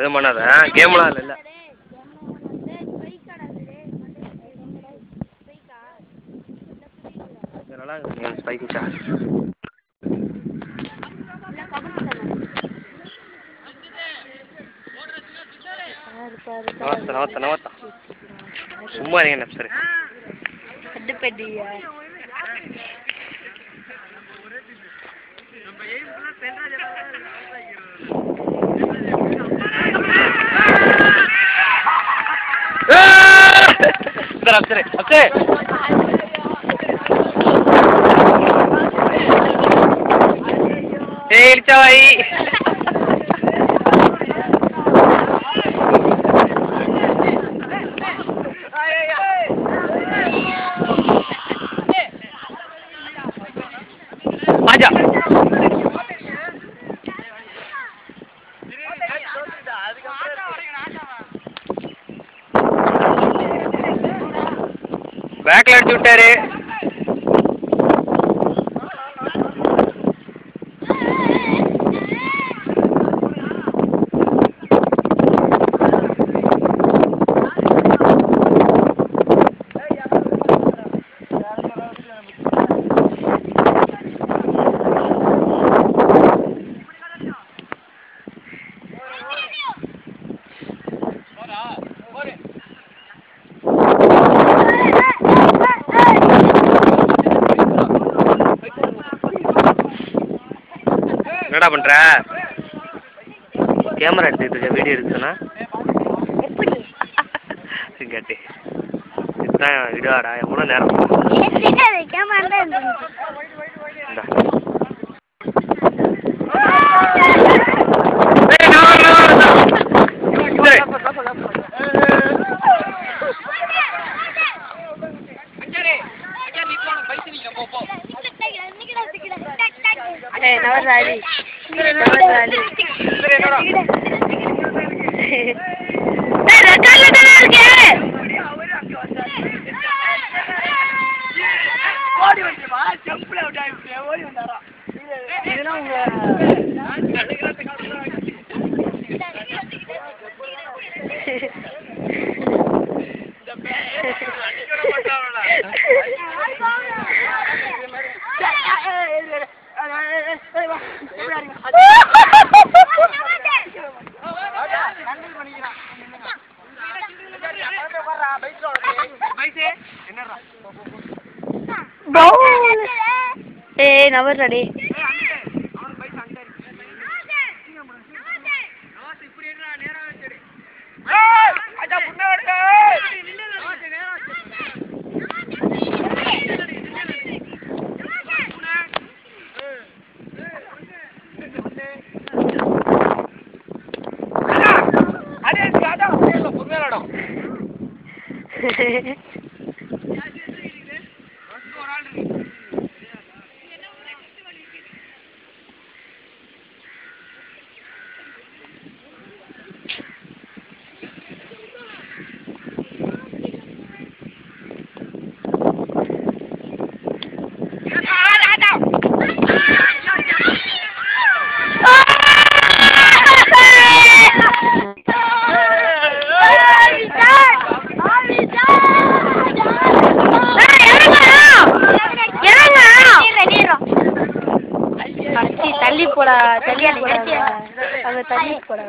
எதுவும் பண்ணாத கேம்லாம் இல்லை இல்லை நல்லா இருக்கு ஸ்பைக்கு சார்ஜ் நவத்த நவத்த நவத்த சும்மா இருங்க நப்சரு சரி அப்சரே அப்சரே ஏய் இடிச்சாவாய் ஆஜா பேக்ல அடிச்சு விட்டாரு என்னடா பண்ற கேமரா எடுத்துக்கிட்டு இருக்க வீடியோ எடுத்துனா கேட்டு இதுதான் வீடியோடா எவ்வளோ நேரம் இந்தா. ஏய், நான் வரேன், நான் வரேன், நான் வரேன். சரி. ஏய் நவர் ரெடி தள்ளி போடா தள்ளி போடா அங்க தள்ளி போடா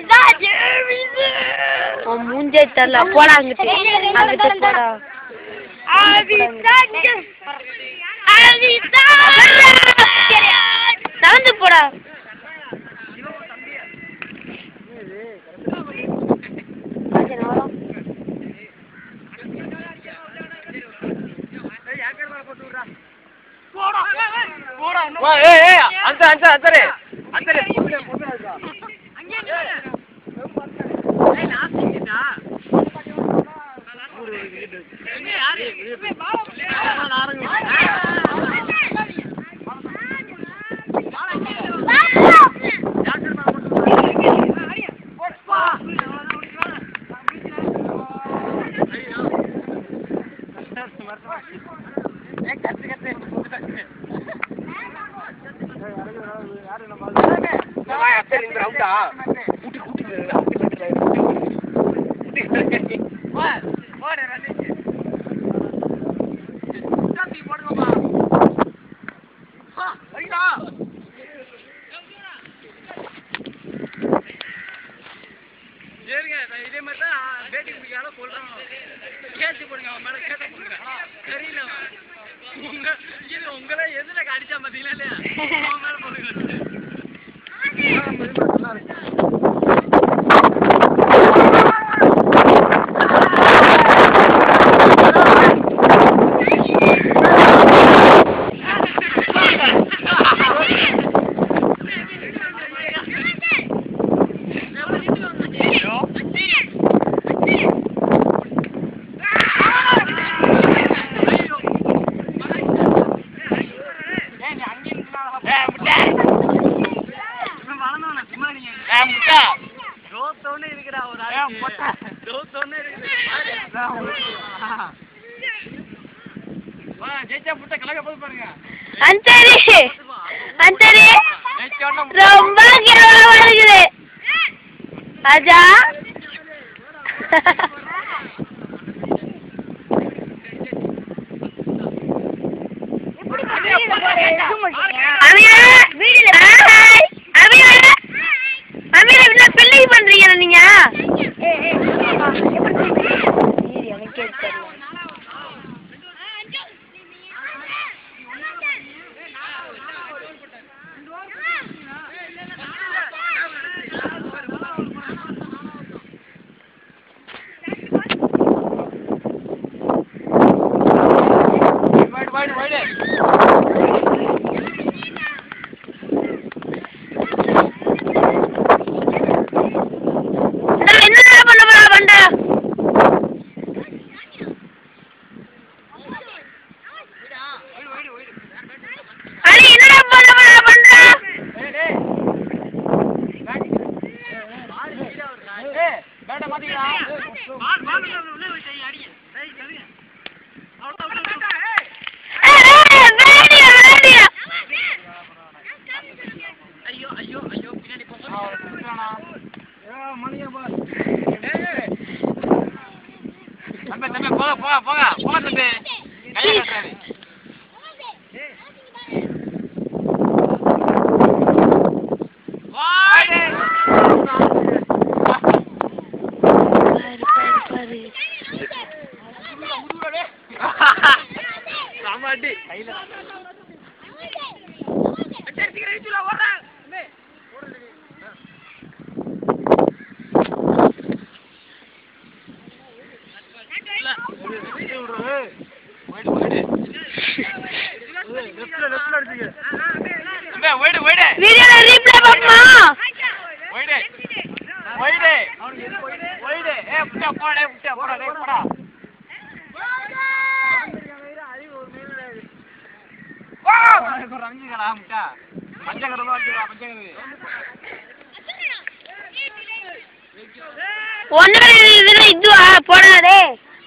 உன் மூஞ்சே தெரியல போடா அங்கிட்டு அங்கிட்டு போடா நடந்து போடா வா, ஏய், ஏய், அன்சர், அன்சர், அன்சரு. அன்சரு. வா, அன்சர், இந்த ரவுண்டா? கூட்டி, கூட்டி, அப்படி சரிங்க நான் இதே மாதிரி தான் பேட்டிங் பிடிக்காத சொல்றேன் கேட்டு போடுங்க அவன் மேல கேட்ட போடுங்க தெரியல உங்க இது உங்களை எதுல அடிச்சா பாத்தீங்களா இல்லையா அவன் மேல போடுங்க ஜெயிச்சா முட்டை கலக்க போது பாருங்க அந்தரி அந்தரி ரொம்ப கேவலமா இருக்குது ராஜா அமீரா ஹாய் அமீரா அமீரா என்ன பிள்ளை பண்றீங்க நீங்க எனக்கே தெரியல வைடு வைடு வைடு நான் என்னடா பண்ண போறா பண்ற அடி என்னடா பண்ண போறா பண்ற ஏய் டேய் ஏய் பேட்ட மாத்திக்கடா பால் பால் உள்ள வச்சு அடிங்க டேய் சரிங்க ஏய், வேடியா வேடியா ஐயோ ஐயோ ஐயோ பின்னாடி போங்க மணியா பால் தம்பி தம்பி போக போக போக போக தம்பி கையை கட்டுறாரு வாடே பாரு பாரு பாரு சாமாட்டி கையில வீடியோல ரீப்ளே பாப்போமா ஒன்னு இதுல இதுவா போடாதே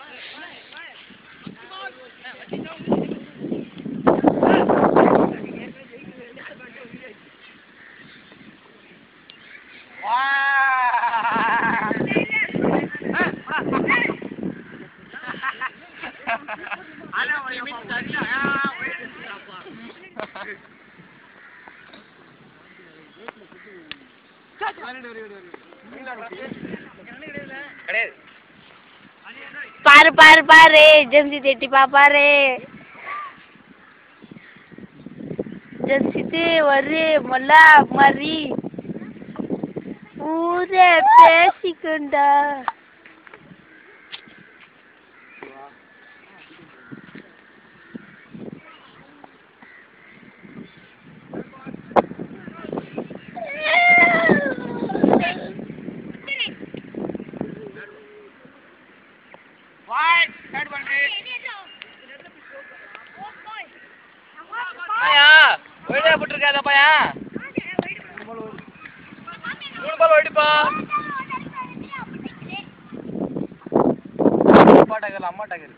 கிடையாது பாரு பாரு பாரு ஜம்ஷித் எட்டி பாப்பாரு ஜம்ஷித் ஒரு மொல்லா மாதிரி ஊர பேசிக்கொண்டா One, third one, பையா ஒயிடா போட்டிருக்காத பையா மூணு பால் ஒயிடுப்பா அப்பா டகர் அம்மா டகர்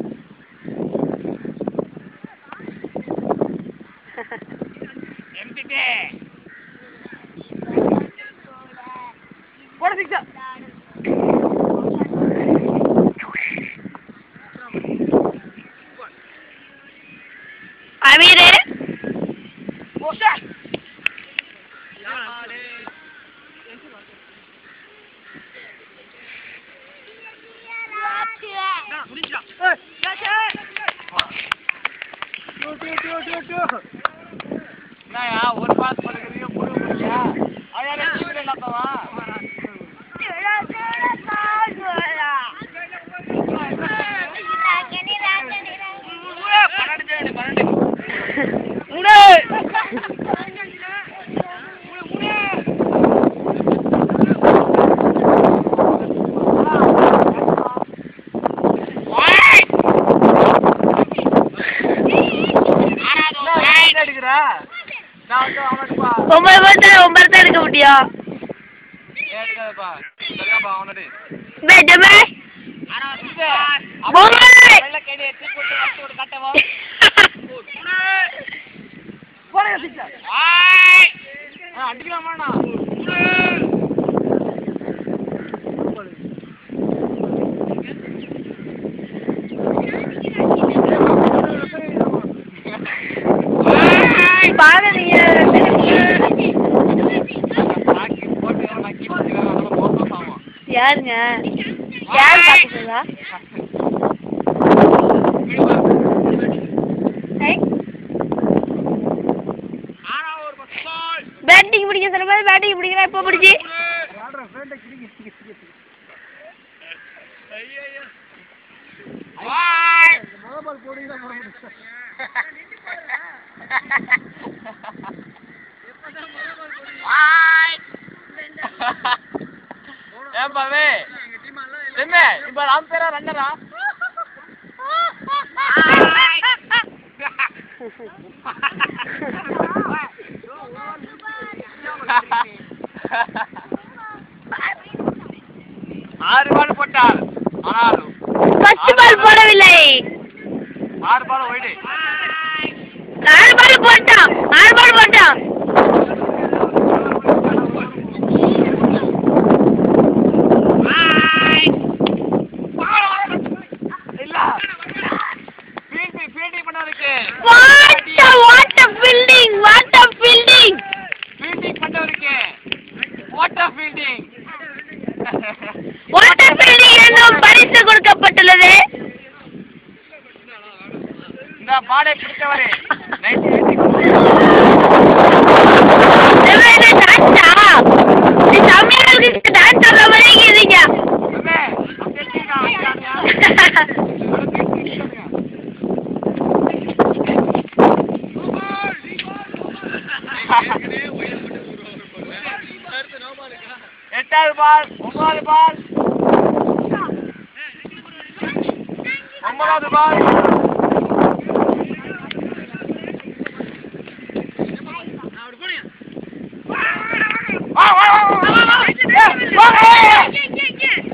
எம்டி ஓகே போட சிக்ஸா அமீரு போஷா என்னயா ஒரு பாஸ் பண்ணுறீங்க புழு முடியா அதான் டீம்ல இல்லாதவா பன்னெண்டு பன்னெண்டு எடுக்கிறா நான் வந்து அவனுக்குப்பா ஒன்பது பர்சன்ட் ஒன்பது தான் எடுக்க முடியும் எடுக்காதப்பா சரியாப்பா அவனடி பெஜமே வெள்ள கேடி எடுத்து போட்டு கட்டு ஒரு கட்டவா போறேன் சிக்ஸா அடிக்கலாமாண்ணா பாரு நீங்க யாருங்க யார் பாக்குறதா பேட்டிங் பிடிக்க சொல்ல மாதிரி பேட்டிங் பிடிக்கிறா இப்போ பிடிச்சி ஏம்பாவே என்ன இப்ப ராம் பேரா ரன்னரா ஆறு பால் போட்டார் ஆனாலும் ஃபர்ஸ்ட் பால் போடவில்லை ஆறு பால் ஒயிடு ஆறு பால் போட்டான் ஆறு பால் போட்டான் இல்ல ஃபீல்டிங் ஃபீல்டிங் பண்ணதுக்கு what what a fielding what a fielding fielding பண்ணவருக்கு what of fielding what a fielding என்னும் பரிசு கொடுக்கப்பட்டுள்ளது இந்த பாடை பிடித்தவரே நைட் இவன் என்ன டான்ஸா நீ தமிழர்களுக்கு டான்ஸ் சொல்ல மாதிரி இருக்கீங்க எட்டாவது பால் ஒன்பதாவது பால் ஒன்பதாவது பால் வா, வா, வா, வா, வா, வா. ஏய், வா, ஏய், ஏய்.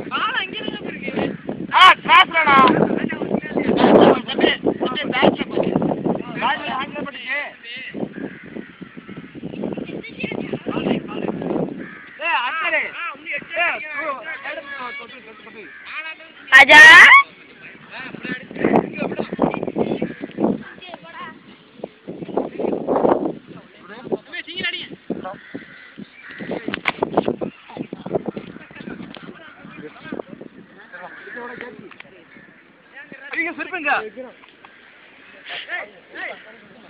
ஆ, கிராஸ்லண்ணா. பேட்ல ஹேண்ட்ல பண்ணிக்கு. ஏய், அண்ணாடே. ஏய், ஓ, எடுத்து, தொட்டு, தொட்டு, தொட்டு. அஜா நீங்க சிரிப்புங்க